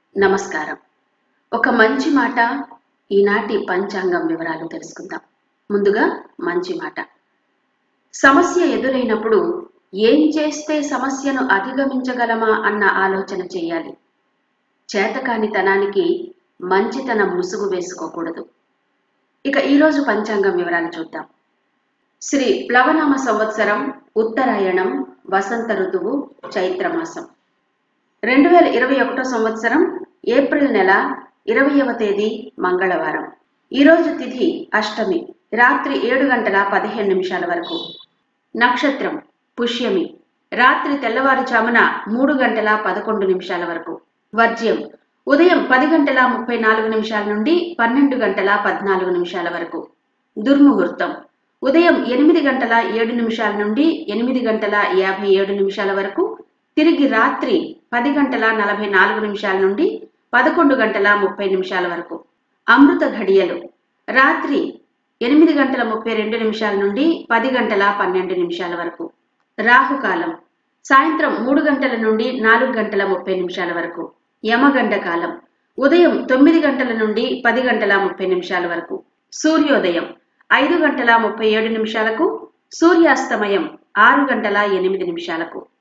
నమస్కారం ఒక మంచి మాట ఈనాటి పంచాంగం వివరాలు తెలుసుకుందాం ముందుగా మంచి మాట సమస్య ఎదురైనప్పుడు ఏం చేస్తే సమస్యను అధిగమించగలమా అన్న ఆలోచన చేయాలి చేతకానితనానికి మంచితనం ముసుగు వేసుకోకూడదు ఇక ఈరోజు పంచాంగం వివరాలు చూద్దాం శ్రీ ప్లవనామ సంవత్సరం ఉత్తరాయణం వసంత ఋతువు చైత్రమాసం రెండు వేల ఇరవై ఒకటో సంవత్సరం ఏప్రిల్ నెల ఇరవయవ తేదీ మంగళవారం ఈరోజు తిథి అష్టమి రాత్రి ఏడు గంటల పదిహేను నిమిషాల వరకు నక్షత్రం పుష్యమి రాత్రి తెల్లవారుజామున మూడు గంటల పదకొండు నిమిషాల వరకు వర్జ్యం ఉదయం పది గంటల ముప్పై నాలుగు నిమిషాల నుండి పన్నెండు గంటల పద్నాలుగు నిమిషాల వరకు దుర్ముహూర్తం ఉదయం ఎనిమిది గంటల ఏడు నిమిషాల నుండి ఎనిమిది గంటల యాభై ఏడు నిమిషాల వరకు తిరిగి రాత్రి పది గంటల నలభై నాలుగు నిమిషాల నుండి పదకొండు గంటల ముప్పై నిమిషాల వరకు అమృత ఘడియలు రాత్రి ఎనిమిది గంటల ముప్పై రెండు నిమిషాల నుండి పది గంటల పన్నెండు నిమిషాల వరకు రాహుకాలం సాయంత్రం మూడు గంటల నుండి నాలుగు గంటల ముప్పై నిమిషాల వరకు యమగండ కాలం ఉదయం తొమ్మిది గంటల నుండి పది గంటల ముప్పై నిమిషాల వరకు సూర్యోదయం ఐదు గంటల ముప్పై ఏడు నిమిషాలకు సూర్యాస్తమయం ఆరు గంటల ఎనిమిది నిమిషాలకు